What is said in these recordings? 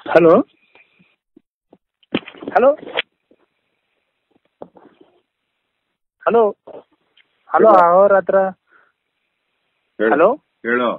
Hello hello hello hello ಅವ್ರ ಹತ್ರ ಹೇಳು. ಹಲೋ ಹೇಳು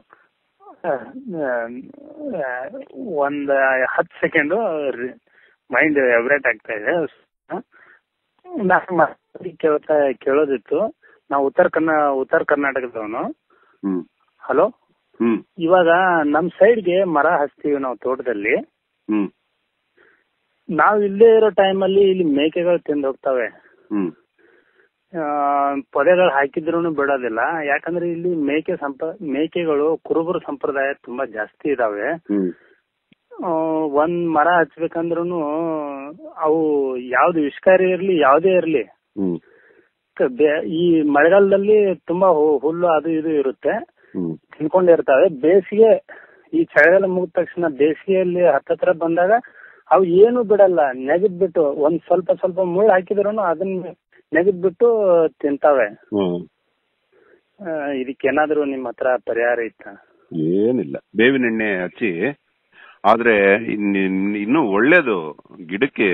ಒಂದು ಹತ್ತು ಸೆಕೆಂಡು ಮೈಂಡ್ ಎಬ್ರೇಟ್ ಆಗ್ತಾ ಇದೆ ನಾನು ಮಾತಾಡಿ ಕೇಳ್ತಾ ಕೇಳೋದಿತ್ತು ನಾವು ಉತ್ತರ ಕನ್ನಡ ಉತ್ತರ ಕರ್ನಾಟಕದವನು ಹ್ಮ್ ಹಲೋ ಹ್ಮ್ ಇವಾಗ ನಮ್ಮ ಸೈಡ್ಗೆ ಮರ ಹಚ್ತೀವಿ ನಾವು ತೋಟದಲ್ಲಿ ಹ್ಮ್ ನಾವು ಇಲ್ಲೇ ಇರೋ ಟೈಮಲ್ಲಿ ಇಲ್ಲಿ ಮೇಕೆಗಳು ತಿಂದು ಹೋಗ್ತವೆ ಹ್ಮ್ ಆ, ಪೊದೆಗಳು ಹಾಕಿದ್ರು ಬಿಡೋದಿಲ್ಲ ಯಾಕಂದ್ರೆ ಇಲ್ಲಿ ಮೇಕೆ ಸಂಪ ಮೇಕೆಗಳು ಕುರುಬರ ಸಂಪ್ರದಾಯ ತುಂಬಾ ಜಾಸ್ತಿ ಇದಾವೆ ಹ್ಮ್ ಆ, ಒಂದ್ ಮರ ಹಚ್ಬೇಕಂದ್ರೂ ಅವು ಯಾವ್ದು ವಿಷಕಾರಿ ಇರ್ಲಿ ಯಾವ್ದೇ ಇರ್ಲಿ ಹ್ಮ್ ಕ- ಬೆ- ಈ ಮಳೆಗಾಲದಲ್ಲಿ ತುಂಬಾ ಹು- ಹುಲ್ಲು ಅದು ಇದು ಇರುತ್ತೆ ಹ್ಮ್ ತಿನ್ಕೊಂಡಿರ್ತವೆ ಬೇಸಿಗೆ ಈ ಚಳಿಗಾಲ ಮುಗಿದ ತಕ್ಷಣ ಬೇಸಿಗೆಯಲ್ಲಿ ಹತ್ತತ್ರ ಬಂದಾಗ ಅವು ಏನು ಬಿಡಲ್ಲ ನೆಗದ್ ಬಿಟ್ಟು ಒಂದ್ ಸ್ವಲ್ಪ ಸ್ವಲ್ಪ ಮುಳ್ಳು ಹಾಕಿದ್ರು ಅದನ್ನ ನೆಗದ್ ಬಿಟ್ಟು ತಿಂತಾವೆ ಹ್ಮ್ ಆ, ಇದಕ್ಕೇನಾದ್ರೂ ನಿಮ್ಮ ಹತ್ರ ಪರಿಹಾರ ಇತ್ತಾ ಏನಿಲ್ಲ ಬೇವಿನ ಎಣ್ಣೆ ಹಚ್ಚಿ ಆದ್ರೆ ಇನ್- ಇನ್ನು ಒಳ್ಳೇದು ಗಿಡಕ್ಕೆ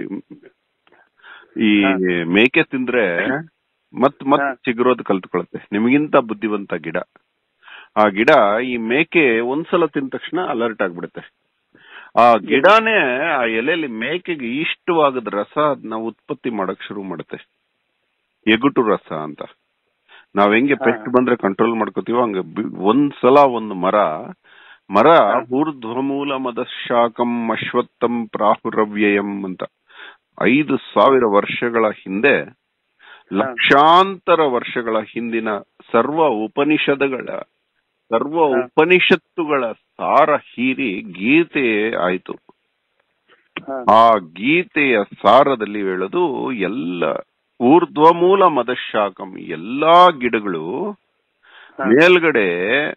ಈ ಮೇಕೆ ತಿಂದ್ರೆ ಮತ್ ಮತ್ ಹಾ. ಚಿಗುರೋದು ಕಲ್ತ್ಕೊಳತ್ತೆ ನಿಮಗಿಂತ ಬುದ್ಧಿವಂತ ಗಿಡ ಆ ಗಿಡ ಈ ಮೇಕೆ ಒಂದ್ಸಲ ತಿಂದ ತಕ್ಷಣ ಅಲರ್ಟ್ ಆಗ್ಬಿಡುತ್ತೆ ಆ ಗಿಡನೇ ಆ ಎಲೆಯಲ್ಲಿ ಮೇಕೆಗೆ ಇಷ್ಟವಾಗದ ರಸ ಅದನ್ನ ಉತ್ಪತ್ತಿ ಮಾಡಕ್ ಶುರು ಮಾಡುತ್ತೆ ಎಗುಟು ರಸ ಅಂತ ನಾವ್ ಹೆಂಗೆ ಹಾ. ಪೆಸ್ಟ್ ಬಂದ್ರೆ ಕಂಟ್ರೋಲ್ ಮಾಡ್ಕೋತೀವೋ ಹಂಗ ಬಿ- ಒಂದ್ಸಲ ಒಂದು ಮರ ಮರ ಹಾ. ಊರ್ಧ್ವಮೂಲ ಮದಶಾಕಂ ಅಶ್ವತ್ಥಂ ಪ್ರಾಹುರವ್ಯಯಂ ಅಂತ ಐದು ಸಾವಿರ ವರ್ಷಗಳ ಹಿಂದೆ ಲಕ್ಷಾಂತರ ವರ್ಷಗಳ ಹಿಂದಿನ ಸರ್ವ ಉಪನಿಷದಗಳ ಸರ್ವ ಹಾ. ಉಪನಿಷತ್ತುಗಳ ಸಾರ ಹೀರಿ ಗೀತೆ ಆಯ್ತು ಹಾ. ಆ ಗೀತೆಯ ಸಾರದಲ್ಲಿ ಹೇಳೋದು ಎಲ್ಲ ಊರ್ಧ್ವಮೂಲ ಮದಶಾಕಂ ಎಲ್ಲಾ ಗಿಡಗಳು ಹಾ. ಮೇಲ್ಗಡೆ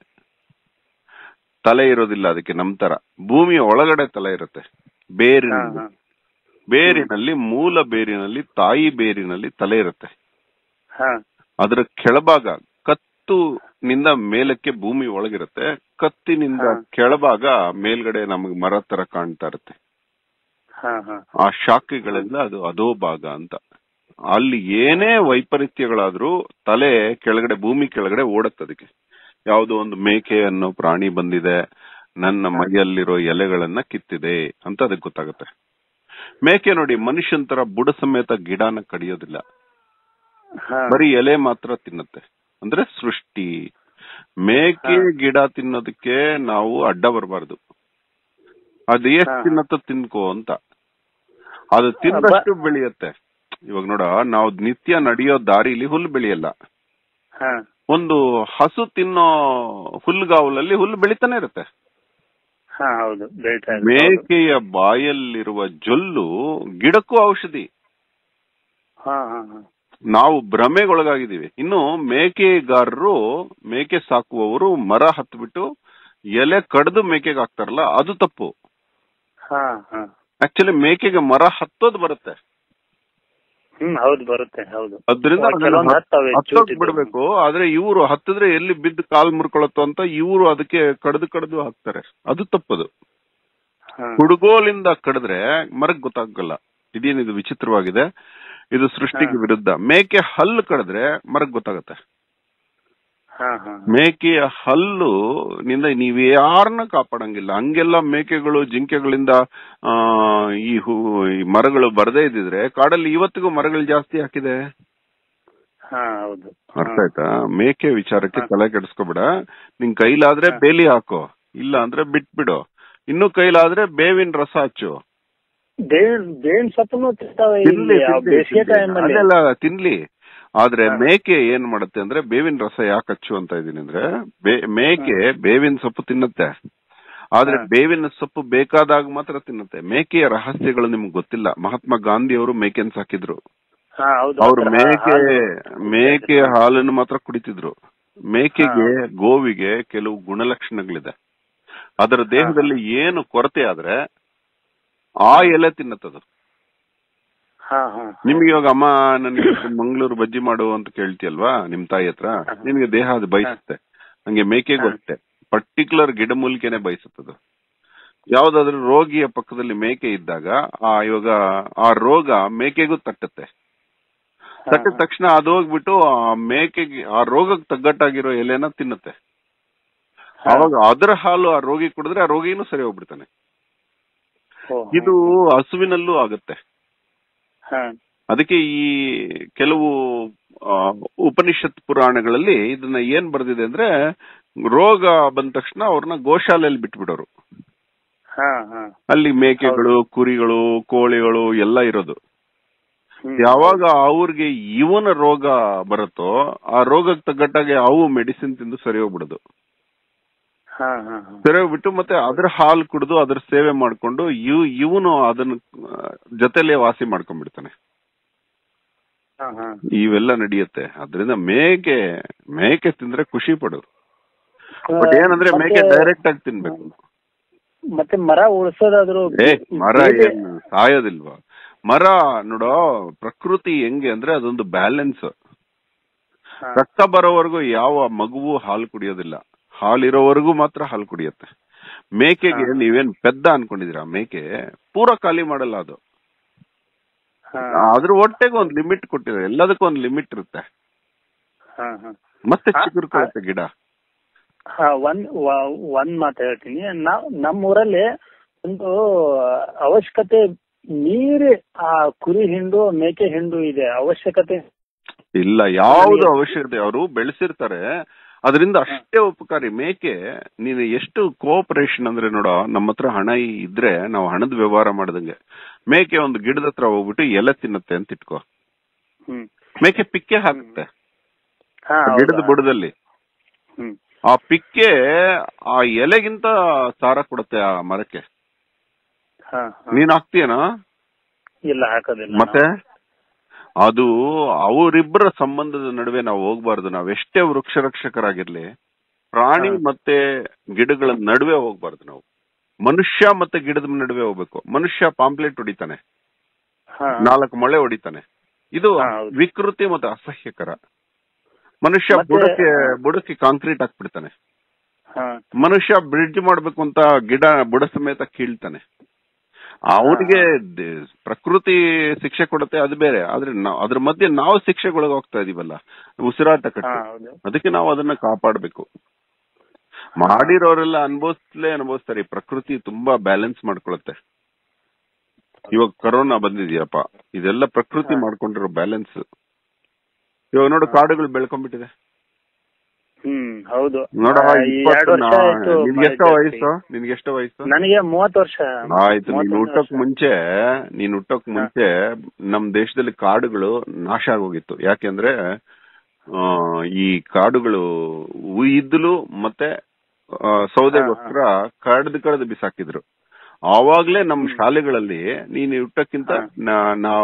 ತಲೆ ಇರೋದಿಲ್ಲ ಅದಕ್ಕೆ ನಮ್ ತರ ಭೂಮಿಯ ಒಳಗಡೆ ತಲೆ ಇರುತ್ತೆ ಹಾ, ಬೇರಿನಲ್ಲಿ ಹಾ. ಬೇರಿನಲ್ಲಿ ಮೂಲ ಬೇರಿನಲ್ಲಿ ತಾಯಿ ಬೇರಿನಲ್ಲಿ ತಲೆ ಇರುತ್ತೆ ಹಾ. ಅದರ ಕೆಳಭಾಗ ಕತ್ತುನಿಂದ ಮೇಲಕ್ಕೆ ಭೂಮಿ ಒಳಗಿರುತ್ತೆ ಕತ್ತಿನಿಂದ ಹಾ. ಕೆಳಭಾಗ ಮೇಲ್ಗಡೆ ನಮಗೆ ಮರ ತರ ಕಾಣ್ತಾ ಇರುತ್ತೆ ಹಾ, ಹಾ. ಆ ಶಾಖೆಗಳೆಲ್ಲ ಅದು ಅದೋ ಭಾಗ ಅಂತ ಅಲ್ಲಿ ಏನೇ ವೈಪರೀತ್ಯಗಳಾದ್ರೂ ತಲೆ ಕೆಳಗಡೆ ಭೂಮಿ ಕೆಳಗಡೆ ಓಡತ್ತೆ ಅದಕ್ಕೆ ಯಾವುದೋ ಒಂದು ಮೇಕೆ ಅನ್ನೋ ಪ್ರಾಣಿ ಬಂದಿದೆ ನನ್ನ ಮೈಯಲ್ಲಿರೋ ಎಲೆಗಳನ್ನ ಕಿತ್ತಿದೆ ಅಂತ ಅದಕ್ಕೆ ಗೊತ್ತಾಗುತ್ತೆ ಮೇಕೆ ನೋಡಿ ಮನುಷ್ಯನ್ ತರ ಬುಡ ಸಮೇತ ಗಿಡನ ಕಡಿಯೋದಿಲ್ಲ ಹಾ. ಬರೀ ಎಲೆ ಮಾತ್ರ ತಿನ್ನುತ್ತೆ ಅಂದ್ರೆ ಸೃಷ್ಟಿ ಮೇಕೆ ಗಿಡ ತಿನ್ನೋದಕ್ಕೆ ನಾವು ಅಡ್ಡ ಬರಬಾರ್ದು ಅದು ಎಷ್ಟ್ ಹಾ. ತಿನ್ನತ್ತೋ ತಿನ್ಕೋ ಅಂತ ಅದು ತಿಂದಷ್ಟು ಬೆಳೆಯುತ್ತೆ ಇವಾಗ ನೋಡ ನಾವು ನಿತ್ಯ ನಡೆಯೋ ದಾರಿಲಿ ಹುಲ್ಲು ಬೆಳೆಯಲ್ಲ ಹಾ. ಒಂದು ಹಸು ತಿನ್ನೋ ಹುಲ್ಗಾವಲಲ್ಲಿ ಹುಲ್ಲು ಬೆಳಿತಾನೆ ಇರುತ್ತೆ ಹಾ, ಹೌದು ಬೆಳಿತಾ ಇದೆ. ಹೌದು. ಮೇಕೆಯ ಬಾಯಲ್ಲಿರುವ ಜೊಲ್ಲು ಗಿಡಕ್ಕೂ ಔಷಧಿ ಹಾ, ಹಾ, ಹಾ. ನಾವು ಭ್ರಮೆಗೊಳಗಾಗಿದ್ದೀವಿ ಇನ್ನು ಮೇಕೆಗಾರರು ಮೇಕೆ ಸಾಕುವವರು ಮರ ಹತ್ಬಿಟ್ಟು ಎಲೆ ಕಡ್ದು ಮೇಕೆಗೆ ಹಾಕ್ತಾರಲ್ಲ ಅದು ತಪ್ಪು ಹಾ, ಹಾ. ಆಕ್ಚುಲಿ ಮೇಕೆಗೆ ಮರ ಹತ್ತೋದು ಬರುತ್ತೆ ಹ್ಮ್ ಹೌದು ಬರುತ್ತೆ ಹೌದು ಅದ್ರಿಂದ ಕೆಲವೊಂದು ಹತ್ತವೆ ಹತ್ತೋಕ್ ಚೂಟಿದ್ದು. ಬಿಡ್ಬೇಕು ಆದ್ರೆ ಇವರು ಹತ್ತಿದ್ರೆ ಎಲ್ಲಿ ಬಿದ್ದು ಕಾಲ್ ಮುರ್ಕೊಳತ್ತೋ ಅಂತ ಇವರು ಅದಕ್ಕೆ ಕಡ್ದು ಕಡ್ದು ಹಾಕ್ತಾರೆ ಅದು ತಪ್ಪದು ಹಾ. ಹುಡುಗೋಲಿಂದ ಕಡಿದ್ರೆ ಮರಕ್ ಗೊತ್ತಾಗಲ್ಲ ಇದೇನಿದು ವಿಚಿತ್ರವಾಗಿದೆ ಇದು ಸೃಷ್ಟಿಗೆ ಹಾ. ವಿರುದ್ಧ ಮೇಕೆ ಹಲ್ಲು ಕಡಿದ್ರೆ ಮರಕ್ ಗೊತ್ತಾಗತ್ತೆ ಹಾ, ಹಾ. ಮೇಕೆಯ ಹಲ್ಲು ನಿಂದ ನೀವ್ ಯಾರನ್ನ ಕಾಪಾಡಂಗಿಲ್ಲ ಹಂಗೆಲ್ಲ ಮೇಕೆಗಳು ಜಿಂಕೆಗಳಿಂದ ಆ ಈ ಹೂ ಈ ಮರಗಳು ಬರದೇ ಇದ್ದಿದ್ರೆ ಕಾಡಲ್ಲಿ ಇವತ್ತಿಗೂ ಮರಗಳು ಜಾಸ್ತಿ ಹಾಕಿದೆ ಹಾ, ಹೌದು ಅರ್ಥ ಆಯ್ತಾ ಮೇಕೆ ವಿಚಾರಕ್ಕೆ ಹಾ. ತಲೆ ಕೆಡಿಸ್ಕೊಬೇಡ ನಿನ್ ಕೈಲಾದ್ರೆ ಹಾ. ಬೇಲಿ ಹಾಕೋ ಇಲ್ಲ ಅಂದ್ರೆ ಬಿಟ್ಬಿಡು ಇನ್ನು ಕೈಲಾದ್ರೆ ಬೇವಿನ ರಸ ಹಚ್ಚು ಬೇವಿನ ಬೇವಿನ ಸೊಪ್ಪನ್ನು ತಿಂತಾವೆ ತಿನ್ಲಿ ಇಲ್ಲಿ ಆ ತಿನ್ಲಿ, ಬೇಸಿಗೆ ತಿನ್ಲಿ. ಟೈಮ್ ಅಲ್ಲಿ ಅದೆಲ್ಲ ತಿನ್ಲಿ ಆದ್ರೆ ಹಾ. ಮೇಕೆ ಏನ್ ಮಾಡುತ್ತೆ ಅಂದ್ರೆ ಬೇವಿನ ರಸ ಯಾಕೆ ಹಚ್ಚು ಅಂತ ಇದೀನಿ ಅಂದ್ರೆ ಬೇ- ಮೇಕೆ ಬೇವಿನ ಸೊಪ್ಪು ತಿನ್ನುತ್ತೆ ಆದ್ರೆ ಹಾ. ಬೇವಿನ ಸೊಪ್ಪು ಬೇಕಾದಾಗ ಮಾತ್ರ ತಿನ್ನುತ್ತೆ ಮೇಕೆಯ ರಹಸ್ಯಗಳು ನಿಮ್ಗೆ ಗೊತ್ತಿಲ್ಲ ಮಹಾತ್ಮ ಗಾಂಧಿ ಅವರು ಮೇಕೆನ್ ಸಾಕಿದ್ರು ಹಾ ಹೌದು ಅವ್ರು ಅದ್ರ ಮೇಕೆ ಹಾಲು- ಮೇಕೆ ಹಾಲನ್ನು ಮಾತ್ರ ಕುಡಿತಿದ್ರು ಮೇಕೆಗೆ ಗೋವಿಗೆ ಕೆಲವು ಗುಣಲಕ್ಷಣಗಳಿದೆ ಅದರ ದೇಹದಲ್ಲಿ ಏನು ಕೊರತೆ ಆದ್ರೆ ಆ ಎಲೆ ತಿನ್ನತ್ತದು ಹಾ ಹಾ ನಿಮ್ಗೆ ಇವಾಗ ಅಮ್ಮ ನನಗೆ ಮಂಗಳೂರು ಬಜ್ಜಿ ಮಾಡು ಅಂತ ಕೇಳ್ತಿಯಲ್ವಾ ನಿಮ್ ತಾಯಿ ಹತ್ರ ನಿನ್ಗೆ ದೇಹ ಅದು ಬಯಸುತ್ತೆ ಹಂಗೆ ಮೇಕೆಗೂ ಅಷ್ಟೇ ಪರ್ಟಿಕ್ಯುಲರ್ ಗಿಡಮೂಲಿಕೆನೆ ಬಯಸುತ್ತದು ಯಾವ್ದಾದ್ರು ರೋಗಿಯ ಪಕ್ಕದಲ್ಲಿ ಮೇಕೆ ಇದ್ದಾಗ ಆ ಇವಾಗ ಆ ರೋಗ ಮೇಕೆಗೂ ತಟ್ಟುತ್ತೆ ತಟ್ಟಿದ ತಕ್ಷಣ ಅದು ಹೋಗ್ಬಿಟ್ಟು ಆ ಮೇಕೆಗೆ ಆ ರೋಗಕ್ಕೆ ತಗ್ಗಟ್ಟಾಗಿರೋ ಎಲೆನ ತಿನ್ನುತ್ತೆ ಅವಾಗ ಅದರ ಹಾಲು ಆ ರೋಗಿ ಕುಡಿದ್ರೆ ಆ ರೋಗಿನೂ ಸರಿ ಹೋಗ್ಬಿಡ್ತಾನೆ ಇದು ಹಸುವಿನಲ್ಲೂ ಆಗುತ್ತೆ ಹಾ ಅದಕ್ಕೆ ಈ ಕೆಲವು ಆ, ಉಪನಿಷತ್ ಪುರಾಣಗಳಲ್ಲಿ ಇದನ್ನ ಏನ್ ಬರ್ದಿದೆ ಅಂದ್ರೆ ರೋಗ ಬಂದ ತಕ್ಷಣ ಅವ್ರನ್ನ ಗೋಶಾಲೆಯಲ್ಲಿ ಬಿಟ್ಬಿಡೋರು ಹಾ ಹಾ ಅಲ್ಲಿ ಮೇಕೆಗಳು ಕುರಿಗಳು ಕೋಳಿಗಳು ಎಲ್ಲ ಇರೋದು ಹ್ಮ್. ಯಾವಾಗ ಅವ್ರಿಗೆ ಇವನ ರೋಗ ಬರುತ್ತೋ ಆ ರೋಗಕ್ಕೆ ತಗ್ಗಟ್ಟಾಗೆ ಅವು ಮೆಡಿಸಿನ್ ತಿಂದು ಸರಿ ಹೋಗ್ಬಿಡೋದು ಹಾ ಹಾ ಹಾ ಸರಿ ಹೋಗ್ಬಿಟ್ಟು ಮತ್ತೆ ಅದ್ರ ಹಾಲು ಕುಡಿದು ಅದ್ರ ಸೇವೆ ಮಾಡ್ಕೊಂಡು ಇವ್ ಇವನು ಅದನ್ನ ಆ, ಜೊತೆಲೆ ವಾಸಿ ಮಾಡ್ಕೊಂಡ್ಬಿಡ್ತಾನೆ ಹಾ ಹಾ ಇವೆಲ್ಲ ನಡೆಯುತ್ತೆ ಅದರಿಂದ ಮೇಕೆ ಮೇಕೆ ತಿಂದ್ರೆ ಖುಷಿ ಪಡು ಬಟ್ ಏನಂದ್ರೆ ಮೇಕೆ ಮತ್ತೆ- ಡೈರೆಕ್ಟ್ ಆಗಿ ತಿನ್ಬೇಕು ಮತ್ತೆ ಮರ ಉಳ್ಸೋದಾದ್ರು ಏ ಮರ ಬೇರೆ- ಏನು ಸಾಯೋದಿಲ್ವಾ ಮರ ನೋಡೋ ಪ್ರಕೃತಿ ಹೆಂಗೆ ಅಂದ್ರೆ ಅದೊಂದು ಬ್ಯಾಲೆನ್ಸ್ ಹಾ. ರಕ್ತ ಬರೋವರೆಗೂ ಯಾವ ಮಗುವು ಹಾಲು ಕುಡಿಯೋದಿಲ್ಲ ಹಾಲಿರೋವರೆಗೂ ಮಾತ್ರ ಹಾಲು ಕುಡಿಯುತ್ತೆ ಮೇಕೆಗೆ ಹಾ. ನೀವೇನ್ ಪೆದ್ದ ಅನ್ಕೊಂಡಿದೀರಾ ಮೇಕೆ ಪೂರ ಖಾಲಿ ಮಾಡಲ್ಲ ಅದು ಹಾ ಅದ್ರ ಹೊಟ್ಟೆಗೆ ಒಂದ್ ಲಿಮಿಟ್ ಕೊಟ್ಟಿದೆ ಎಲ್ಲದಕ್ಕೂ ಒಂದ್ ಲಿಮಿಟ್ ಇರುತ್ತೆ ಹಾ ಹಾ ಮತ್ತೆ ಹಾ, ಚಿಗುರ್ಕೊಳ್ಳುತ್ತೆ ಗಿಡ ಹಾ ಒಂದ್ ವ- ಒಂದ್ ಮಾತು ಹೇಳ್ತೀನಿ ನಾವ್ ನಮ್ಮ ಊರಲ್ಲಿ ಒಂದು ಅವಶ್ಯಕತೆ ಮೀರಿ ಆ ಕುರಿ ಹಿಂಡು ಮೇಕೆ ಹಿಂಡು ಇದೆ ಅವಶ್ಯಕತೆ ಇಲ್ಲ ಯಾವ್ದು ಅವಶ್ಯಕತೆ ಅವರು ಬೆಳೆಸಿರ್ತಾರೆ ಅದರಿಂದ ಅಷ್ಟೇ ಉಪಕಾರಿ ಮೇಕೆ ನೀನು ಎಷ್ಟು ಕೋಆಪರೇಷನ್ ಅಂದ್ರೆ ನೋಡೋ ನಮ್ಮ ಹತ್ರ ಹಣ ಇದ್ರೆ ನಾವು ಹಣದ ವ್ಯವಹಾರ ಮಾಡ್ದಂಗೆ ಮೇಕೆ ಒಂದು ಗಿಡದ ಹತ್ರ ಹೋಗ್ಬಿಟ್ಟು ಎಲೆ ತಿನ್ನತ್ತೆ ಅಂತ ಇಟ್ಕೋ ಹ್ಮ್ ಮೇಕೆ ಪಿಕ್ಕೆ ಹಾಕುತ್ತೆ ಹಾ ಗಿಡದ ಹೌದಾ? ಬುಡದಲ್ಲಿ ಹ್ಮ್ ಆ ಪಿಕ್ಕೆ ಆ ಎಲೆಗಿಂತ ಸಾರ ಕೊಡುತ್ತೆ ಆ ಮರಕ್ಕೆ ಹಾ ಹಾ. ನೀನ್ ಹಾಕ್ತೀಯನಾ ಇಲ್ಲ ಹಾಕೋದಿಲ್ಲ ಮತ್ತೆ ಅದು ಅವರಿಬ್ಬರ ಸಂಬಂಧದ ನಡುವೆ ನಾವು ಹೋಗ್ಬಾರ್ದು ನಾವ್ ಎಷ್ಟೇ ವೃಕ್ಷ ರಕ್ಷಕರಾಗಿರ್ಲಿ ಪ್ರಾಣಿ ಹಾ. ಮತ್ತೆ ಗಿಡಗಳ ನಡುವೆ ಹೋಗ್ಬಾರ್ದು ನಾವು ಮನುಷ್ಯ ಮತ್ತೆ ಗಿಡದ ನಡುವೆ ಹೋಗ್ಬೇಕು ಮನುಷ್ಯ ಪಾಂಪ್ಲೆಟ್ ಹೊಡಿತಾನೆ ಹಾ ನಾಲ್ಕು ಮಳೆ ಹೊಡಿತಾನೆ ಇದು ಹಾ, ಹೌದು. ವಿಕೃತಿ ಮತ್ತೆ ಅಸಹ್ಯಕರ ಮನುಷ್ಯ ಮತ್ತೆ- ಬುಡಕ್ಕೆ ಬುಡಕ್ಕೆ ಕಾಂಕ್ರೀಟ್ ಹಾಕ್ಬಿಡ್ತಾನೆ ಹಾ ಮನುಷ್ಯ ಬ್ರಿಡ್ಜ್ ಮಾಡ್ಬೇಕು ಅಂತ ಗಿಡ ಬುಡ ಸಮೇತ ಕೀಳ್ತಾನೆ ಅವನಿಗೆ ಪ್ರಕೃತಿ ಶಿಕ್ಷೆ ಕೊಡುತ್ತೆ ಅದು ಬೇರೆ ಆದ್ರೆ ನಾವ್ ಅದ್ರ ಮಧ್ಯೆ ನಾವು ಶಿಕ್ಷೆಗೊಳಗೆ ಹೋಗ್ತಾ ಇದೀವಲ್ಲ ಉಸಿರಾಟ ಹಾ ಕಟ್ಟಿ ಹೌದು ಅದಕ್ಕೆ ನಾವು ಅದನ್ನ ಕಾಪಾಡ್ಬೇಕು ಮಾಡಿರೋರೆಲ್ಲ ಅನುಭವಿಸ್ಲೇ ಅನುಭವಿಸ್ತಾರೆ ಈ ಪ್ರಕೃತಿ ತುಂಬಾ ಬ್ಯಾಲೆನ್ಸ್ ಮಾಡ್ಕೊಳುತ್ತೆ ಇವಾಗ ಕರೋನಾ ಬಂದಿದ್ಯಪ್ಪ ಇದೆಲ್ಲ ಪ್ರಕೃತಿ ಹಾ. ಮಾಡ್ಕೊಂಡಿರೋ ಬ್ಯಾಲೆನ್ಸ್ ಇವಾಗ ನೋಡು ಕಾಡುಗಳು ಬೆಳ್ಕೊಂಡ್ಬಿಟ್ಟಿದೆ ಹ್ಮ್ ಹೌದು ನೋಡ ಆ, ಈ ಎರಡು ವರ್ಷ ಆಯ್ತು ನಿನ್ಗೆ ಮಳೆ ಎಷ್ಟೋ ಜಾಸ್ತಿ. ವಯಸ್ಸು ನಿನ್ಗೆ ಎಷ್ಟೋ ವಯಸ್ಸು ನನಗೆ ಮೂವತ್ತು ವರ್ಷ ಆಯ್ತು ನೀನ್ ಮೂವತ್ತೊಂದು ಹುಟ್ಟೋಕ್ ವರ್ಷ. ಮುಂಚೆ ನೀನ್ ಹುಟ್ಟೋಕ್ ಮುಂಚೆ ನಮ್ ದೇಶದಲ್ಲಿ ಕಾಡುಗಳು ನಾಶ ಆಗೋಗಿತ್ತು ಯಾಕೆಂದ್ರೆ ಆ, ಈ ಕಾಡುಗಳು ಇದ್ದಲು ಮತ್ತೆ ಆ, ಸೌದೆಗೋಸ್ಕರ ಕಡ್ದು ಕಡ್ದು ಬಿಸಾಕಿದ್ರು ಆವಾಗ್ಲೇ ನಮ್ ಶಾಲೆಗಳಲ್ಲಿ ನೀನು ಹುಟ್ಟಕ್ಕಿಂತ ನಾವು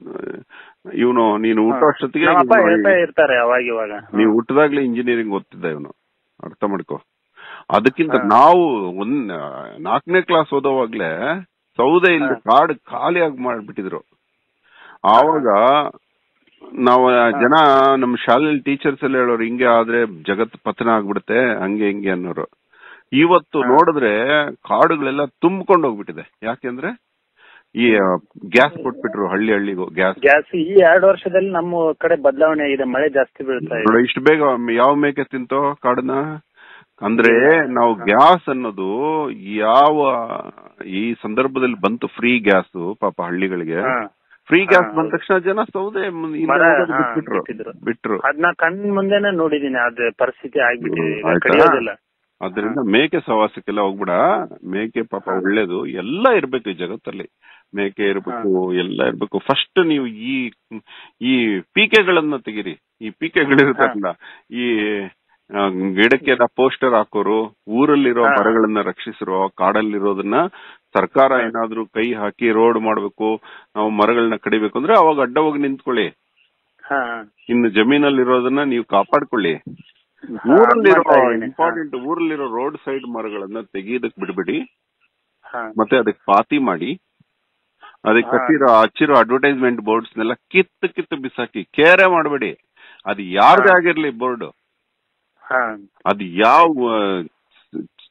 ಇವನು ನೀನು ಹುಟ್ಟೋ ಅಷ್ಟೊತ್ತಿಗೆ ನಮ್ಮ ಅಪ್ಪ ಇವ್ನು ಹೇಳ್ತಾ ಇರ್ತಾರೆ ಅವಾಗ ಇವಾಗ ನೀವು ಹುಟ್ಟದಾಗ್ಲೇ ಇಂಜಿನಿಯರಿಂಗ್ ಓದ್ತಿದ್ದ ಇವನು ಅರ್ಥ ಮಾಡ್ಕೋ ಅದಕ್ಕಿಂತ ಹಾ. ನಾವು ಒಂದ್ ನಾಲ್ಕನೇ ಕ್ಲಾಸ್ ಓದೋವಾಗ್ಲೇ ಸೌದೆ ಇಲ್ದ ಹಾ. ಕಾಡು ಖಾಲಿಯಾಗಿ ಮಾಡ್ಬಿಟ್ಟಿದ್ರು ಆವಾಗ ನಾವು ಜನ ನಮ್ ಶಾಲೆಯಲ್ಲಿ ಟೀಚರ್ಸ್ ಎಲ್ಲ ಹೇಳೋರು ಹಿಂಗೆ ಆದ್ರೆ ಜಗತ್ ಪತನ ಆಗ್ಬಿಡುತ್ತೆ ಹಂಗೆ ಹಿಂಗೆ ಅನ್ನೋರು ಇವತ್ತು ಹಾ. ನೋಡಿದ್ರೆ ಕಾಡುಗಳೆಲ್ಲ ತುಂಬಿಕೊಂಡು ಹೋಗ್ಬಿಟ್ಟಿದೆ ಯಾಕೆಂದ್ರೆ ಈ ಗ್ಯಾಸ್ ಕೊಟ್ಬಿಟ್ರು ಹಳ್ಳಿ ಹಳ್ಳಿಗೂ ಗ್ಯಾಸ್ ಗ್ಯಾಸ್ ಈ ಎರಡು ವರ್ಷದಲ್ಲಿ ನಮ್ಮ ಕಡೆ ಬದಲಾವಣೆ ಆಗಿದೆ ಮಳೆ ಜಾಸ್ತಿ ಬೀಳ್ತಾ ಇದೆ ನೋಡು ಇಷ್ಟು ಬೇಗ ಯಾವ ಮೇಕೆ ತಿಂತೋ ಕಾಡನ್ನ ಅಂದ್ರೆ ನಾವು ಗ್ಯಾಸ್ ಅನ್ನೋದು ಯಾವ ಈ ಸಂದರ್ಭದಲ್ಲಿ ಬಂತು ಫ್ರೀ ಗ್ಯಾಸ್ ಪಾಪ ಹಳ್ಳಿಗಳಿಗೆ ಹಾ. ಫ್ರೀ ಗ್ಯಾಸ್ ಹಾ, ಬಂದ ಹೌದು. ತಕ್ಷಣ ಜನ ಸೌದೆ ಮ್- ಹಿಂದೆ ಮರ, ಹೋಗೋದು ಹಾ, ಬಿಟ್ಬಿಟ್ರು ಬಿಟ್ಟಿದ್ರು. ಬಿಟ್ರು ಅದ್ನ ಕಣ್ ಮುಂದೆನೆ ನೋಡಿದೀನಿ ಅದ್ ಪರಿಸ್ಥಿತಿ ಆಗ್ಬಿಟ್ಟಿದೆ ಈಗ ಆಯ್ತಾ? ಕಡಿಯೋದಿಲ್ಲ ಅದರಿಂದ ಮೇಕೆ ಸವಾಸಕ್ಕೆಲ್ಲ ಹೋಗ್ಬಿಡ ಮೇಕೆ ಪಾಪ ಹಾ. ಒಳ್ಳೇದು ಎಲ್ಲ ಇರ್ಬೇಕು ಈ ಜಗತ್ತಲ್ಲಿ ಮೇಕೆ ಇರ್ಬೇಕು ಎಲ್ಲ ಇರ್ಬೇಕು ಫಸ್ಟ್ ನೀವು ಈ ಈ ಪೀಕೆಗಳನ್ನ ತೆಗಿರಿ ಈ ಪೀಕೆಗಳಿರುತ್ತಲ್ಲ ಈ ಆ, ಗಿಡಕ್ಕೆ ಪೋಸ್ಟರ್ ಹಾಕೋರು ಊರಲ್ಲಿರೋ ಹಾ. ಮರಗಳನ್ನ ರಕ್ಷಿಸಿರೋ ಕಾಡಲ್ಲಿರೋದನ್ನ ಸರ್ಕಾರ ಹಾ. ಏನಾದ್ರೂ ಕೈ ಹಾಕಿ ರೋಡ್ ಮಾಡ್ಬೇಕು ನಾವು ಮರಗಳನ್ನ ಕಡಿಬೇಕು ಅಂದ್ರೆ ಅವಾಗ ಅಡ್ಡ ಹೋಗಿ ನಿಂತ್ಕೊಳ್ಳಿ ಹಾ ಇನ್ನು ಜಮೀನಲ್ಲಿರೋದನ್ನ ನೀವು ಕಾಪಾಡ್ಕೊಳ್ಳಿ ಹಾ, ಊರಲ್ಲಿರೋ ಮಾಡ್ತಾ ಇದೀನಿ. ಇಂಪಾರ್ಟೆಂಟ್ ಊರಲ್ಲಿರೋ ರೋಡ್ ಸೈಡ್ ಮರಗಳನ್ನ ತೆಗಿಯೋದಕ್ ಬಿಡ್ಬಿಡಿ ಹಾ. ಮತ್ತೆ ಅದಕ್ಕೆ ಪಾತಿ ಮಾಡಿ ಅದಕ್ಕೆ ಹಾ. ಕಟ್ಟಿರೋ ಹಚ್ಚಿರೋ ಅಡ್ವರ್ಟೈಸ್ಮೆಂಟ್ ಬೋರ್ಡ್ಸ್ ನೆಲ್ಲ ಕಿತ್ತು ಕಿತ್ತು ಬಿಸಾಕಿ ಕೇರೆ ಮಾಡಬೇಡಿ ಅದು ಯಾರ್ದೇ ಹಾ. ಆಗಿರ್ಲಿ ಬೋರ್ಡ್ ಹಾ ಅದು ಯಾವ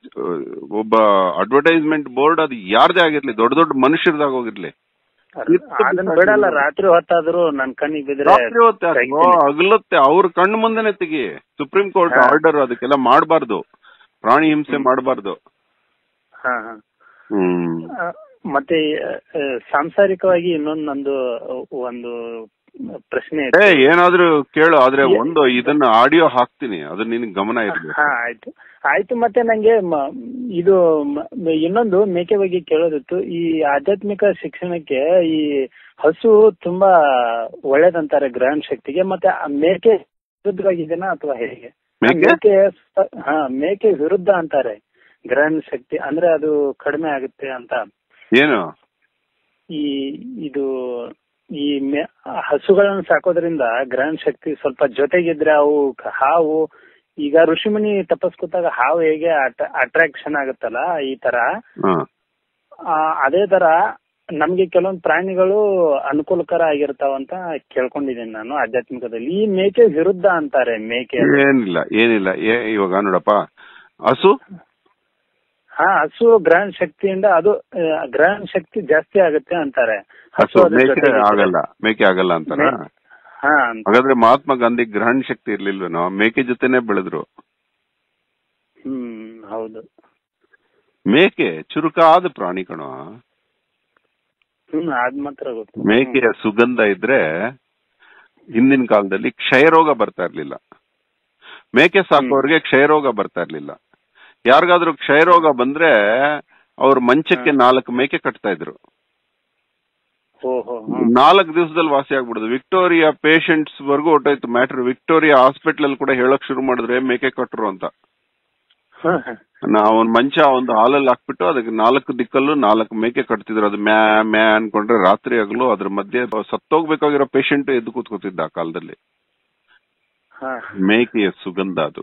ಒಬ್ಬ ಅಡ್ವರ್ಟೈಸ್ಮೆಂಟ್ ಬೋರ್ಡ್ ಅದು ಯಾರ್ದೇ ಆಗಿರ್ಲಿ ದೊಡ್ಡ ದೊಡ್ಡ ಮನುಷ್ಯರದಾಗ ಹೋಗಿರ್ಲಿ ಅದನ್ನ ಬಿಡಲ್ಲ ರಾತ್ರಿ ಹೊತ್ತಾದ್ರೂ ನನ್ ಕಣ್ಣಿಗೆ ಬಿದ್ರೆ ರಾತ್ರಿ ಹೊತ್ತೆ ಅಥವಾ ತೆಗಿತೀನಿ. ಹಗಲೊತ್ತೆ ಅವ್ರ ಕಣ್ಣು ಮುಂದೆನೆ ತೆಗಿ ಸುಪ್ರೀಂ ಕೋರ್ಟ್ ಹಾ. ಆರ್ಡರ್ ಅದಕ್ಕೆಲ್ಲ ಮಾಡಬಾರ್ದು ಪ್ರಾಣಿ ಹಿಂಸೆ ಮಾಡಬಾರ್ದು ಹಾ ಹಾ ಹ್ಮ್ ಆ, ಮತ್ತೆ ಆ, ಸಾಂಸಾರಿಕವಾಗಿ ಇನ್ನೊಂದು ನಂದು ಒಂದು ಪ್ರಶ್ನೆ ಏ ಇತ್ತು. ಏನಾದ್ರೂ ಕೇಳು ಆದ್ರೆ ಏ- ಒಂದು ಇದನ್ನ ಆಡಿಯೋ ಹಾಕ್ತೀನಿ ಅದು ನಿನ್ ಗಮನ ಇರ್ಬೇಕು ಹಾ ಆಯ್ತು ಆಯ್ತು ಮತ್ತೆ ನಂಗೆ ಮ- ಇದು ಮ- ಇನ್ನೊಂದು ಮೇಕೆ ಬಗ್ಗೆ ಕೇಳೋದಿತ್ತು ಈ ಆಧ್ಯಾತ್ಮಿಕ ಶಿಕ್ಷಣಕ್ಕೆ ಈ ಹಸು ತುಂಬಾ ಒಳ್ಳೇದಂತಾರೆ ಗ್ರಹಣ ಶಕ್ತಿಗೆ ಮತ್ತೆ ಆ ಮೇಕೆ ವಿರುದ್ಧವಾಗಿದೆನಾ ಅಥವಾ ಹೇಗೆ ಮೇಕೆ? ಮೇಕೆ ಸ- ಹಾ ಮೇಕೆ ವಿರುದ್ಧ ಅಂತಾರೆ ಗ್ರಹಣ ಶಕ್ತಿ ಅಂದ್ರೆ ಅದು ಕಡಿಮೆ ಆಗುತ್ತೆ ಅಂತ ಏನು ಈ ಇದು ಈ ಮೆ- ಹಸುಗಳನ್ನು ಸಾಕೋದ್ರಿಂದ ಗ್ರಹಣ ಶಕ್ತಿ ಸ್ವಲ್ಪ ಜೊತೆಗಿದ್ರೆ ಅವು ಕ- ಹಾವು ಈಗ ಋಷಿಮುನಿ ತಪಸ್ ಕೂತಾಗ ಹಾವು ಹೇಗೆ ಅಟ್ರಾಕ್ಷನ್ ಆಗುತ್ತಲ್ಲ ಈ ತರ ಹ. ಆ, ಅದೇ ತರ ನಮ್ಗೆ ಕೆಲವೊಂದು ಪ್ರಾಣಿಗಳು ಅನುಕೂಲಕರ ಆಗಿರ್ತಾವಂತ ಕೇಳ್ಕೊಂಡಿದ್ದೀನಿ ನಾನು ಆಧ್ಯಾತ್ಮಿಕದಲ್ಲಿ ಈ ಮೇಕೆ ವಿರುದ್ಧ ಅಂತಾರೆ ಮೇಕೆ ಏನಿಲ್ಲ ಏನಿಲ್ಲ ಏ- ಇವಾಗ ನೋಡಪ್ಪ ಹಸು ಹಾ ಹಸು ಗ್ರಹಣ ಶಕ್ತಿಯಿಂದ ಅದು ಆ, ಗ್ರಹಣ ಶಕ್ತಿ ಜಾಸ್ತಿ ಆಗುತ್ತೆ ಅಂತಾರೆ ಹಸು ಅದ್ರ ಮೇಕೆ ಜೊತೆಗಿದ್ರೆ- ಆಗಲ್ಲ ಮೇಕೆ ಆಗಲ್ಲ ಅಂತಾರ ಮೇ- ಹಾ ಅಂತ. ಹಾಗಾದ್ರೆ ಮಹಾತ್ಮ ಗಾಂಧಿ ಗ್ರಹಣ ಶಕ್ತಿ ಇರ್ಲಿಲ್ವೇನೋ ಮೇಕೆ ಜೊತೆನೆ ಬೆಳೆದ್ರು ಹ್ಮ್ ಹೌದು ಮೇಕೆ ಚುರುಕಾದ ಪ್ರಾಣಿ ಕಣೋ ಹ್ಮ್ ಅದ್ ಮಾತ್ರ ಗೊತ್ತು ಮೇಕೆಯ ಸುಗಂಧ ಇದ್ರೆ ಹಿಂದಿನ ಕಾಲದಲ್ಲಿ ಕ್ಷಯರೋಗ ಬರ್ತಾ ಇರ್ಲಿಲ್ಲ ಮೇಕೆ ಸಾಕೋರ್ಗೆ ಕ್ಷಯರೋಗ ಬರ್ತಾ ಇರ್ಲಿಲ್ಲ ಯಾರಿಗಾದ್ರೂ ಕ್ಷಯರೋಗ ಬಂದ್ರೆ ಅವ್ರ ಮಂಚಕ್ಕೆ ನಾಲ್ಕು ಮೇಕೆ ಕಟ್ತಾ ಇದ್ರು ಓಹೋ ನಾಲ್ಕು ದಿವಸದಲ್ಲಿ ವಾಸಿ ಆಗ್ಬಿಡುದು ವಿಕ್ಟೋರಿಯಾ ಪೇಷಂಟ್ಸ್ ವರ್ಗೂ ಹೊಟ್ಟೋಯ್ತು ಮ್ಯಾಟರ್ ವಿಕ್ಟೋರಿಯಾ ಹಾಸ್ಪಿಟಲ್ ಅಲ್ಲಿ ಕೂಡ ಹೇಳಕ್ ಶುರು ಮಾಡಿದ್ರೆ ಮೇಕೆ ಕಟ್ರು ಅಂತ ನಾ ಒಂದ್ ಮಂಚ ಒಂದು ಹಾಲಲ್ಲಿ ಹಾಕ್ಬಿಟ್ಟು ಅದಕ್ಕೆ ನಾಲ್ಕು ದಿಕ್ಕಲ್ಲೂ ನಾಲ್ಕು ಮೇಕೆ ಕಟ್ತಿದ್ರು ಅದು ಮ್ಯಾ ಮ್ಯಾ ಅನ್ಕೊಂಡ್ರೆ ರಾತ್ರಿ ಆಗ್ಲು ಅದ್ರ ಮಧ್ಯೆ ಸತ್ತೋಗ್ಬೇಕಾಗಿರೋ ಪೇಷಂಟ್ ಎದ್ದು ಕೂತ್ಕೋತಿದ್ದ ಆ ಕಾಲದಲ್ಲಿ ಮೇಕೆಯ ಸುಗಂಧ ಅದು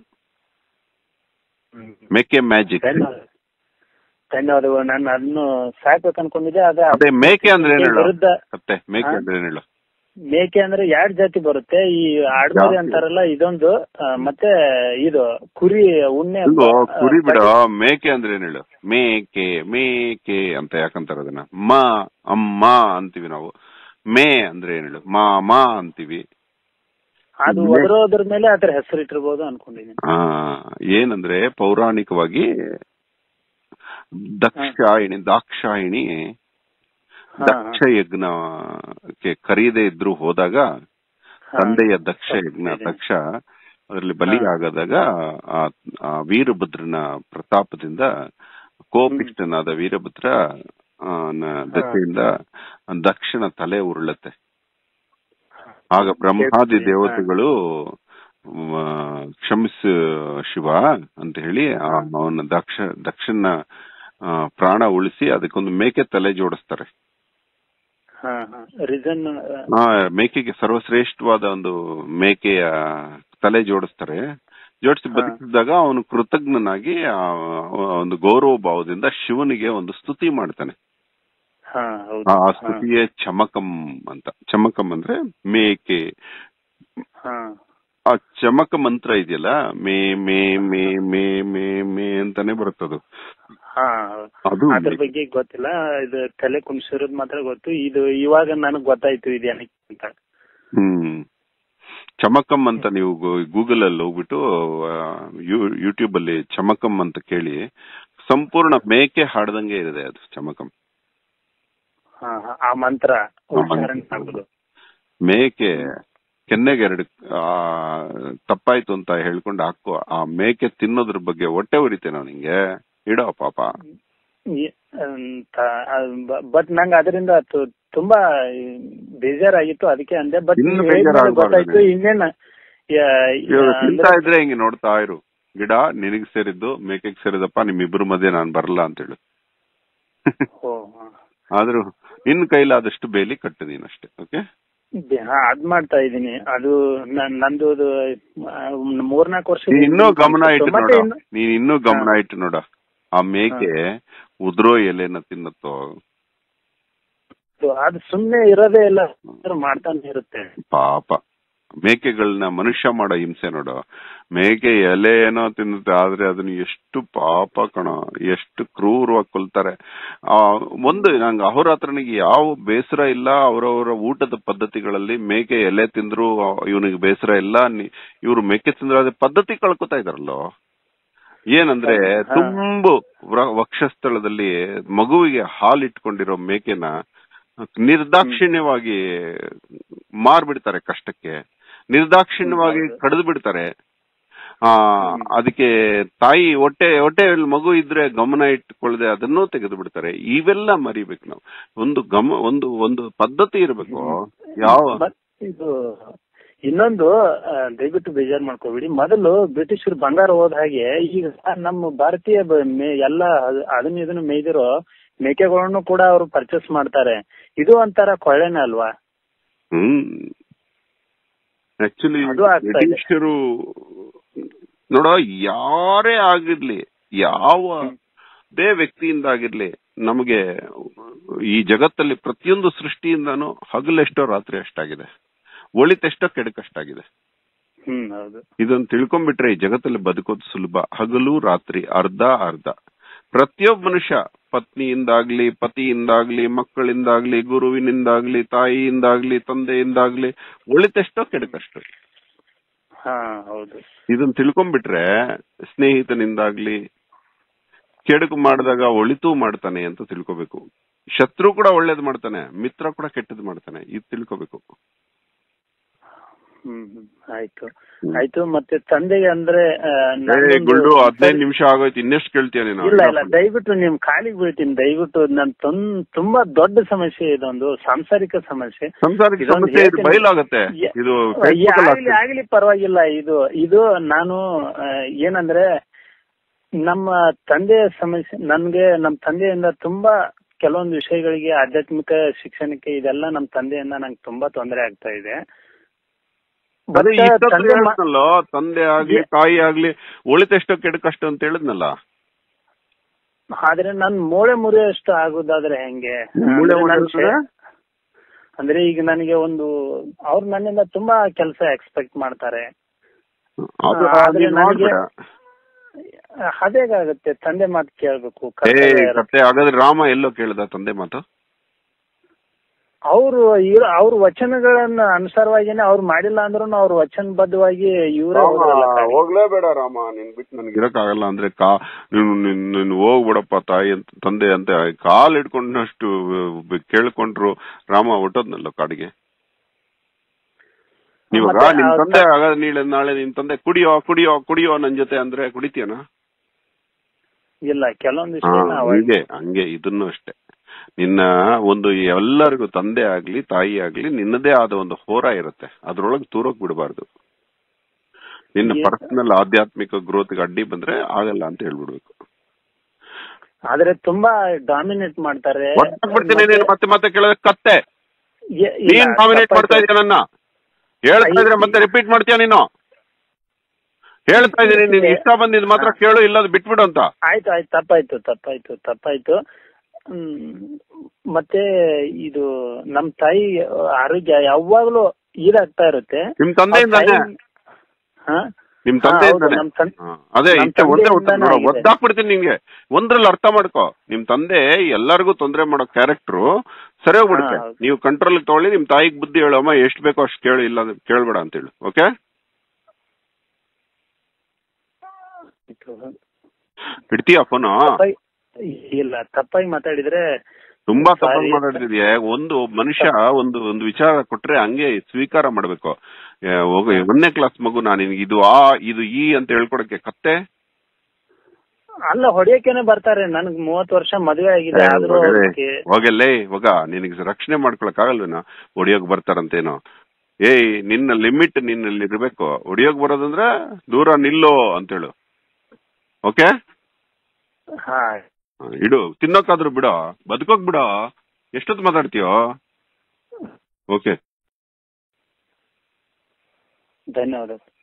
ಮೇಕೆ ಮ್ಯಾಜಿಕ್ ಧನ್ಯವಾದ ಧನ್ಯವಾದಗಳು ನಾನು ಅದನ್ನು ಸಾಕ್ಬೇಕು ಅನ್ಕೊಂಡಿದ್ದೆ ಅದೇ ಅದೇ ಮೇಕೆ ಅಂದ್ರೆ ಏನ್ ಹೇಳು ವಿರುದ್ಧ ಮತ್ತೆ ಮೇಕೆ ಹಾ? ಅಂದ್ರೆ ಏನ್ ಹೇಳು ಮೇಕೆ ಅಂದ್ರೆ ಎರಡ್ ಜಾತಿ ಬರುತ್ತೆ ಈ ಆಡ್ಮರಿ ಜಾತಿ. ಅಂತಾರಲ್ಲ ಇದೊಂದು ಆ, ಮತ್ತೆ ಇದು ಕುರಿ ಉಣ್ಣೆ ಇಲ್ವೋ ಆ, ಕುರಿ ಬಿಡ ತಡಿ- ಮೇಕೆ ಅಂದ್ರೆ ಏನ್ ಹೇಳು ಮೇಕೆ ಮೇಕೆ ಅಂತ ಯಾಕಂತಾರ ಅದನ್ನ ಮ ಅಮ್ಮ ಅಂತೀವಿ ನಾವು ಮೇ ಅಂದ್ರೆ ಏನ್ ಹೇಳು ಮಾ ಮಾ ಅಂತೀವಿ ಅದು ಮೇ- ಒದರೋದ್ರ ಮೇಲೆ ಅದ್ರ ಹೆಸರು ಇಟ್ಟಿರ್ಬೋದು ಅನ್ಕೊಂಡಿದ್ದೀನಿ ಆ ಏನಂದ್ರೆ ಪೌರಾಣಿಕವಾಗಿ ದಕ್ಷಾಯಿಣಿ ದಾಕ್ಷಾಯಿಣಿ ಹಾ, ದಕ್ಷ ಯಜ್ಞಕ್ಕೆ ಕರೀದೇ ಇದ್ರು ಹೋದಾಗ ಹಾ. ತಂದೆಯ ದಕ್ಷ ಯಜ್ಞ ಇದೆ. ದಕ್ಷ ಅದರಲ್ಲಿ ಬಲಿ ಹಾ. ಆಗದಾಗ ಆ- ಆ ವೀರಭದ್ರನ ಪ್ರತಾಪದಿಂದ ಕೋಪಿಷ್ಟನಾದ ವೀರಭದ್ರ ಆ, ನ- ದಶೆಯಿಂದ ದಕ್ಷಿಣ ತಲೆ ಉರುಳತ್ತೆ ಆಗ ಬ್ರಹ್ಮಾದಿ ಕೇಳ್ಪಟ್ಟಿದೆ. ದೇವತೆಗಳು ಮ, ಕ್ಷಮಿಸು ಶಿವ ಅಂತ ಹೇಳಿ ಆ ಅವನ ದಕ್ಷ ದಕ್ಷನ ಆ, ಪ್ರಾಣ ಉಳಿಸಿ ಅದಕ್ಕೊಂದು ಮೇಕೆ ತಲೆ ಜೋಡಿಸ್ತಾರೆ ಹಾ ಹಾ ರೀಸನ್ ಆ ಮೇಕೆಗೆ ಸರ್ವಶ್ರೇಷ್ಠವಾದ ಒಂದು ಮೇಕೆಯ ತಲೆ ಜೋಡಿಸ್ತಾರೆ ಜೋಡಿಸಿ ಹಾ. ಬದುಕಿದಾಗ ಅವನು ಕೃತಜ್ಞನಾಗಿ ಆ ಒಂದು ಗೌರವ ಭಾವದಿಂದ ಶಿವನಿಗೆ ಒಂದು ಸ್ತುತಿ ಮಾಡ್ತಾನೆ ಹಾ ಹೌದು ಆ ಹಾ, ಸ್ತುತಿಯೇ ಚಮಕಂ ಅಂತ ಚಮಕಂ ಅಂದ್ರೆ ಮೇಕೆ ಹಾ ಆ ಚಮಕ ಮಂತ್ರ ಇದೆಯಲ್ಲ ಮೇ ಮೇ ಮೇ ಮೇ ಮೇ ಮೇ ಅಂತಾನೆ ಬರುತ್ತದು ಹಾ ಅದು ಅದ್ರ ಬಗ್ಗೆ ಗೊತ್ತಿಲ್ಲ ಇದು ತಲೆ ಕುಣಿಸಿರೋದ್ ಮಾತ್ರ ಗೊತ್ತು ಇದು ಇವಾಗ ನನಗ್ ಗೊತ್ತಾಯ್ತು ಇದು ಏನಕ್ಕೆ ಅಂತ ಹ್ಮ್ ಚಮಕಂ ಅಂತ ನೀವು ಗೂಗಲ್ ಅಲ್ಲಿ ಹೋಗ್ಬಿಟ್ಟು ಯೂಟ್ಯೂಬ್ ಅಲ್ಲಿ ಚಮಕಂ ಅಂತ ಕೇಳಿ ಸಂಪೂರ್ಣ ಮೇಕೆ ಹಾಡ್ದಂಗೆ ಇದೆ ಅದು ಚಮಕಂ ಹಾ ಹಾ, ಆ ಮಂತ್ರ ಆ ಮಂತ್ರ. ಉಚ್ಚಾರಣೆ ಆಗೋದು ಮೇಕೆ ಕೆನ್ನೆಗೆ ಎರಡು ಆ, ತಪ್ಪಾಯ್ತು ಅಂತ ಹೇಳ್ಕೊಂಡು ಹಾಕೋ ಆ ಮೇಕೆ ತಿನ್ನೋದ್ರ ಬಗ್ಗೆ ಹೊಟ್ಟೆ ಉರಿತೇನೋ ನಿಂಗೆ ಇಡೋ ಪಾಪ ಬಟ್ ನಂಗೆ ಅದರಿಂದ ತು- ತುಂಬಾ ಬೇಜಾರಾಗಿತ್ತು ಅದಕ್ಕೆ ಅಂದೆ ಬಟ್ ಇನ್ನು ಬೇಜಾರಾಗ್ಬಾರ್ದು ಗೊತ್ತಾಯ್ತು ನಿನಗೆ. ಇನ್ನೇನ ಯಾ- ಇವಾಗ ಯಾ- ತಿಂತಾ ಅಂದ್ರೆ- ಇದ್ರೆ ಹಿಂಗೆ ನೋಡ್ತಾ ಇರು ಗಿಡ ನಿನಗ್ ಸೇರಿದ್ದು ಮೇಕೆಗೆ ಸೇರಿದಪ್ಪ ನಿಮ್ಮಿಬ್ರು ಮಧ್ಯೆ ನಾನ್ ಬರಲ್ಲ ಅಂತ ಹೇಳು ಓ, ಹಾ. ಆದ್ರೂ ನಿನ್ ಕೈಲಾದಷ್ಟು ಬೇಲಿ ಕಟ್ಟು ನೀನಷ್ಟೇ ಓಕೆ ಬೆ- ಹಾ ಅದ್ ಮಾಡ್ತಾ ಇದೀನಿ ಅದು ನನ್- ನಂದು ಅದು, ಆ, ಮೂರ್ನಾಲ್ಕು ವರ್ಷ ನೀನ್ ಇನ್ನೂ ಗಮನ ಇಟ್ಟು ಮತ್ತೆ ನೋಡ ಇನ್ನು- ನೀನ್ ಇನ್ನೂ ಗಮನ ಇಟ್ಟು ನೋಡ ಆ ಮೇಕೆ ಉದ್ರೋ ಎಲೆನ ತಿನ್ನತ್ತೋ ಅದು ಸುಮ್ನೆ ಇರೋದೇ ಇಲ್ಲ ಏನಾದ್ರು ಮಾಡ್ತಾನೆ ಇರುತ್ತೆ ಪಾಪ ಮೇಕೆಗಳನ್ನ ಮನುಷ್ಯ ಮಾಡೋ ಹಿಂಸೆ ನೋಡು ಮೇಕೆ ಎಲೆ ಏನೋ ತಿನ್ನುತ್ತೆ ಆದ್ರೆ ಅದನ್ನ ಎಷ್ಟು ಪಾಪ ಕಣ ಎಷ್ಟು ಕ್ರೂರವಾಗಿ ಕೊಲ್ತಾರೆ ಆ ಒಂದು ನಂಗೆ ಅಹೋರಾತ್ರನಿಗೆ ಯಾವ ಬೇಸರ ಇಲ್ಲ ಅವರವರ ಊಟದ ಪದ್ಧತಿಗಳಲ್ಲಿ ಮೇಕೆ ಎಲೆ ತಿಂದ್ರು ಇವನಿಗೆ ಬೇಸರ ಇಲ್ಲ ಇವ್ರು ಮೇಕೆ ತಿಂದ್ರೆ ಅದೇ ಪದ್ಧತಿ ಕಳ್ಕೊತಾ ಇದಾರಲ್ಲೋ ಏನಂದ್ರೆ ಹಾ. ತುಂಬು ವ್ರ- ವಕ್ಷಸ್ಥಳದಲ್ಲಿ ಮಗುವಿಗೆ ಹಾಲಿಟ್ಕೊಂಡಿರೋ ಮೇಕೆನ ನಿರ್ದಾಕ್ಷಿಣ್ಯವಾಗಿ ಮಾರ್ಬಿಡ್ತಾರೆ ಕಷ್ಟಕ್ಕೆ ನಿರ್ದಾಕ್ಷಿಣ್ಯವಾಗಿ ಹೌದು. ಕಡಿದು ಬಿಡ್ತಾರೆ ಆ ಅದಕ್ಕೆ ತಾಯಿ ಹೊಟ್ಟೆ ಹೊಟ್ಟೆಯಲ್ಲಿ ಮಗು ಇದ್ರೆ ಗಮನ ಇಟ್ಕೊಳ್ಳದೆ ಅದನ್ನೂ ತೆಗೆದು ಬಿಡ್ತಾರೆ ಇವೆಲ್ಲ ಮರಿಬೇಕು ನಾವು ಒಂದು ಗಮ ಒಂದು ಒಂದು ಪದ್ಧತಿ ಇರಬೇಕು ಯಾವ ಮತ್ ಇದು ಇನ್ನೊಂದು ಆ, ದಯವಿಟ್ಟು ಬೇಜಾರ್ ಮಾಡ್ಕೋಬೇಡಿ ಮೊದಲು ಬ್ರಿಟಿಷರು ಬಂಗಾರ ಹೋದ ಹಾಗೆ ಈಗ ನಮ್ಮ ಭಾರತೀಯ ಬ- ಮೇ- ಎಲ್ಲ ಅದ್- ಅದನ್ನ ಇದನ್ನ ಮೇಯ್ದಿರೋ ಮೇಕೆಗಳನ್ನು ಕೂಡ ಅವರು ಪರ್ಚೇಸ್ ಮಾಡ್ತಾರೆ ಇದು ಒಂಥರ ಕೊಳ್ಳೆನೆ ಅಲ್ವಾ ಹ್ಮ್ ಆಕ್ಚುಲಿ ಅದು ಆಗ್ತಾ ಇದೆ. ಬ್ರಿಟಿಷರು ನೋಡೋ ಯಾರೇ ಆಗಿರ್ಲಿ ಯಾವುದೇ ವ್ಯಕ್ತಿಯಿಂದ ಆಗಿರ್ಲಿ ನಮಗೆ ಈ ಜಗತ್ತಲ್ಲಿ ಪ್ರತಿಯೊಂದು ಸೃಷ್ಟಿಯಿಂದಾನು ಹಗಲೆಷ್ಟೋ ರಾತ್ರಿ ಅಷ್ಟಾಗಿದೆ ಒಳಿತೆಷ್ಟೋ ಕೆಡಕಷ್ಟಾಗಿದೆ ಹ್ಮ್ ಹೌದು ಇದನ್ನ ತಿಳ್ಕೊಂಡ್ಬಿಟ್ರೆ ಈ ಜಗತ್ತಲ್ಲಿ ಬದುಕೋದು ಸುಲಭ ಹಗಲು ರಾತ್ರಿ ಅರ್ಧ ಅರ್ಧ ಪ್ರತಿಯೊಬ್ಬ ಮನುಷ್ಯ ಪತ್ನಿಯಿಂದಾಗ್ಲಿ ಪತಿಯಿಂದಾಗ್ಲಿ ಮಕ್ಕಳಿಂದಾಗ್ಲಿ ಗುರುವಿನಿಂದಾಗ್ಲಿ ತಾಯಿಯಿಂದಾಗ್ಲಿ ತಂದೆಯಿಂದಾಗ್ಲಿ ಒಳಿತೆಷ್ಟೋ ಕೆಡಕಷ್ಟು ಹಾ ಹೌದು ಇದನ್ನ ತಿಳ್ಕೊಂಡ್ಬಿಟ್ರೆ ಸ್ನೇಹಿತನಿಂದಾಗ್ಲಿ ಕೆಡುಕು ಮಾಡಿದಾಗ ಒಳಿತು ಮಾಡ್ತಾನೆ ಅಂತ ತಿಳ್ಕೊಬೇಕು ಶತ್ರು ಕೂಡ ಒಳ್ಳೇದ್ ಮಾಡ್ತಾನೆ ಮಿತ್ರ ಕೂಡ ಕೆಟ್ಟದ್ ಮಾಡ್ತಾನೆ ಇದು ತಿಳ್ಕೊಬೇಕು ಹ್ಮ್ ಹ್ಮ್. ಆಯ್ತು ಆಯ್ತು ಮತ್ತೆ ತಂದೆಗೆ ಅಂದ್ರೆ ಆ, ಏ, ನಾನೊಂದು- ಗುಂಡು ಹದಿನೈದು ನಿಮಿಷ ಆಗೋಯ್ತು ಇನ್ನೆಷ್ಟು ಕೇಳ್ತೀಯ ನೀನು ಇಲ್ಲ ಇಲ್ಲ ದಯವಿಟ್ಟು ನಿಮ್ ಕಾಲಿಗೆ ಬೀಳ್ತೀನಿ ದಯವಿಟ್ಟು ನನ್ ತೊಂ- ತುಂಬಾ ದೊಡ್ಡ ಸಮಸ್ಯೆ ಇದೊಂದು ಸಾಂಸಾರಿಕ ಸಮಸ್ಯೆ ಸಂಸಾರಿಕ ಇದೊಂದು ಸಮಸ್ಯೆ ಇದು ಹೇಳ್ತೀನಿ. ಬಯಲಾಗತ್ತೆ ಯ- ಇದು ಈ Facebook ಅಲ್ಲಿ ಆಗ್ಲಿ ಆಗ್ತದೆ. ಆಗ್ಲಿ ಪರವಾಗಿಲ್ಲ ಇದು ಇದು ನಾನು ಆ, ಏನಂದ್ರೆ ನಮ್ಮ ತಂದೆಯ ಸಮಸ್ಯೆ ನನ್ಗೆ ನಮ್ ತಂದೆಯಿಂದ ತುಂಬಾ ಕೆಲವೊಂದು ವಿಷಯಗಳಿಗೆ ಆಧ್ಯಾತ್ಮಿಕ ಶಿಕ್ಷಣಕ್ಕೆ ಇದೆಲ್ಲ ನಮ್ ತಂದೆಯಿಂದ ನಂಗೆ ತುಂಬಾ ತೊಂದರೆ ಆಗ್ತಾ ಇದೆ ಅದೇ ಮತ್ತೆ ಇಷ್ಟೊತ್ತು ತಂದೆ ಮಾ- ಹೇಳಿದ್ನಲ್ಲೋ ತಂದೆ ಆಗ್ಲಿ ಏ- ತಾಯಿ ಆಗ್ಲಿ ಒಳಿತೆಷ್ಟೋ ಕೆಡಕಷ್ಟು ಅಂತ ಹೇಳಿದ್ನಲ್ಲ ಆದ್ರೆ ನನ್ ಮೂಳೆ ಮುರಿಯೋಷ್ಟು ಆಗೋದಾದ್ರೆ ಹೆಂಗೆ ಮೂಳೆ ಅಂದ್ರೆ ನನ್ ಮುರಿಯೋದಾದ್ರೆ? ಶೇ- ಅಂದ್ರೆ ಈಗ ನನಗೆ ಒಂದು ಅವ್ರು ನನ್ನಿಂದ ತುಂಬಾ ಕೆಲಸ ಎಕ್ಸ್ಪೆಕ್ಟ್ ಮಾಡ್ತಾರೆ ಅದು ಆ, ಆದ್ರೆ ನೀನ್ ನನಗೆ- ಮಾಡ್ಬೇಡ. ಅದೇಗಾಗುತ್ತೆ ತಂದೆ ಮಾತು ಕೇಳ್ಬೇಕು ಏ ಕರ್ತವ್ಯ ಇರುತ್ತೆ. ಕತೆ ಹಾಗಾದ್ರೆ ರಾಮ ಎಲ್ಲೋ ಕೇಳ್ದ ತಂದೆ ಮಾತು ಅವ್ರು ಇವ್ರ ಅವ್ರ ವಚನಗಳನ್ನ ಅನುಸಾರವಾಗಿನೇ ಅವ್ರು ಮಾಡಿಲ್ಲ ಅಂದ್ರೂ ಅವ್ರ ವಚನಬದ್ಧವಾಗಿ ಇವರೇ ಹೋದ್ರಲ್ಲ ಕಾಡಿಗೆ. ಹೋಗ್ಲೇಬೇಡ ರಾಮ ನಿನ್ ಬಿಟ್ಟು ನನ್ಗೆ ಇರಕ್ಕಾಗಲ್ಲ ಅಂದ್ರೆ ಕಾ ನೀನು ನೀನ್- ನೀನ್ ಹೋಗ್ಬಿಡಪ್ಪ ತಾಯಿ ಅಂತ ತಂದೆ ಅಂತ ಕಾಲ್ ಹಿಡ್ಕೊಂಡಷ್ಟು ಕೇಳ್ಕೊಂಡ್ರು ರಾಮ ಹೊಟ್ಟೋದ್ನಲ್ಲ ಕಾಡಿಗೆ ನೀವಾಗ ಮತ್ತೆ ನಿನ್ ಆ ತಂದೆ ಹಾಗಾದ್ರೆ ನೀಳೆ ನಾಳೆ ನಿನ್ ತಂದೆ ಕುಡಿಯೋ ಕುಡಿಯೋ ಕುಡಿಯೋ ನನ್ ಜೊತೆ ಅಂದ್ರೆ ಕುಡಿತೀಯನ ಇಲ್ಲ ಕೆಲವೊಂದು ಹಾ, ವಿಷಯ ನಾವು ಹಂಗೆ ಹಂಗೆ ಇದನ್ನು ಅಷ್ಟೇ ನಿನ್ನ ಒಂದು ಎಲ್ಲರಿಗೂ ತಂದೆ ಆಗ್ಲಿ ತಾಯಿ ಆಗ್ಲಿ ನಿನ್ನದೇ ಆದ ಒಂದು ಹೋರ ಇರುತ್ತೆ ಅದ್ರೊಳಗೆ ತೂರೋಕ್ ಬಿಡಬಾರ್ದು ನಿನ್ನ ಏ- ಪರ್ಸನಲ್ ಆಧ್ಯಾತ್ಮಿಕ ಗ್ರೋತ್ಗೆ ಅಡ್ಡಿ ಬಂದ್ರೆ ಆಗಲ್ಲ ಅಂತ ಹೇಳ್ಬಿಡ್ಬೇಕು ಆದ್ರೆ ತುಂಬಾ ಡಾಮಿನೇಟ್ ಮಾಡ್ತಾರೆ ಒಟ್ಟಾಗ್ಬಿಡ್ತೀನಿ ಮತ್ತೆ- ನೀನು ಮತ್ತೆ ಮತ್ತೆ ಕೇಳಿದ್ರೆ ಕತ್ತೆ ಎ- ಇಲ್ಲ, ನೀನ್ ಡಾಮಿನೇಟ್ ಮಾಡ್ತಾ ತಪ್ಪಾಯ್ತು. ಇದೀಯ ನನ್ನ ಹೇಳ್ತಾ ಇದ್ರೆ ಮತ್ತೆ ರಿಪೀಟ್ ಮಾಡ್ತೀಯ ನೀನು ಹೇಳ್ತಾ ಇದೀನಿ ನೀನ್ ಇಷ್ಟ ಬಂದಿದ್ ಮಾತ್ರ ಕೇಳು ಇಲ್ಲದ ಬಿಟ್ಬಿಡು ಅಂತ ಆಯ್ತು ಆಯ್ತು ತಪ್ಪಾಯ್ತು ತಪ್ಪಾಯ್ತು ತಪ್ಪಾಯ್ತು ಹ್ಮ್ ಮತ್ತೆ ಇದು ನಮ್ ತಾಯಿ ಆರೋಗ್ಯ ಯಾವಾಗ್ಲೂ ಇದಾಗ್ತಾ ಇರುತ್ತೆ ನಿಮ್ ತಂದೆಯಿಂದಾನೆ ಅವ್ರ್ ತಾಯಿ- ಹಾ? ನಿಮ್ ಹಾ, ಹೌದು, ತಂದೆಯಿಂದಾನೆ ನಮ್ ತನ್- ಹಾ, ಅದೇ ನಮ್ ಇಷ್ಟೇ ಒಂದೇ ಉತ್ತರ ತಂದೆಯಿಂದಾನೇ ನೋಡು ಆಗಿದೆ. ಒದ್ದಾಕ್ಬಿಡ್ತೀನಿ ನಿಂಗೆ ಒಂದ್ರಲ್ಲಿ ಅರ್ಥ ಮಾಡ್ಕೋ ನಿಮ್ ತಂದೆ ಎಲ್ಲರಿಗೂ ತೊಂದರೆ ಮಾಡೋ ಕ್ಯಾರೆಕ್ಟ್ರು ಸರಿ ಹೋಗ್ಬಿಡುತ್ತೆ ಹಾ, ಹೌದು. ನೀವು ಕಂಟ್ರೋಲ್ ತಗೊಳ್ಳಿ ನಿಮ್ ತಾಯಿಗ್ ಬುದ್ಧಿ ಹೇಳಮ್ಮ ಎಷ್ಟು ಬೇಕೋ ಅಷ್ಟು ಕೇಳು ಇಲ್ಲ ಅಂದ್ರೆ ಕೇಳ್ಬೇಡ ಅಂತ ಹೇಳು ಓಕೆ ಇಡ್ತೀಯಾ ಫೋನು ತಪ್ಪಾಗಿ- ಇಲ್ಲ ತಪ್ಪಾಗಿ ಮಾತಾಡಿದ್ರೆ ತುಂಬಾ ತಪ್ಪಾಗಿ Sorry. ಮಾತಾಡ್ತಿದ್ಯಾ ಒಂದು ಮನುಷ್ಯ ಒಂದು ಒಂದು ವಿಚಾರ ಕೊಟ್ರೆ ಹಂಗೆ ಸ್ವೀಕಾರ ಮಾಡ್ಬೇಕು ಏ, ಹೋಗು ಒಂದನೇ ಕ್ಲಾಸ್ ಮಗು ನಾನು ನಿನ್ಗೆ ಇದು ಆ ಇದು ಈ ಅಂತ ಹೇಳ್ಕೊಡಕ್ಕೆ ಕತ್ತೆ ಅಲ್ಲ ಹೊಡಿಯಕ್ಕೇನೆ ಬರ್ತಾರೆ ನನ್ಗ್ ಮೂವತ್ ವರ್ಷ ಮದ್ವೆ ಆಗಿದೆ ಏ, ಆದ್ರೂ ಹೋಗಲೇ, ಅವ್ರಿಗೆ ಹೋಗಲ್ಲೇ ಹೋಗ ನಿನಗೆ ರಕ್ಷಣೆ ಮಾಡ್ಕೊಳಕ್ ಆಗಲ್ವೇನೋ ಹೊಡಿಯೋಕ್ ಬರ್ತಾರಂತೇನೋ ಏಯ್ ನಿನ್ನ ಲಿಮಿಟ್ ನಿನ್ನಲ್ಲಿ ಇರ್ಬೇಕು ಹೊಡಿಯೋಕ್ ಬರೋದಂದ್ರೆ ದೂರ ನಿಲ್ಲೋ ಅಂತೇಳು ಓಕೆ ಹಾ ಇಡು ತಿನ್ನೋಕಾದ್ರೂ ಬಿಡೋ ಬದುಕೋಕ್ ಬಿಡೋ ಎಷ್ಟೊತ್ತು ಮಾತಾಡ್ತೀಯೋ ಓಕೆ ಧನ್ಯವಾದ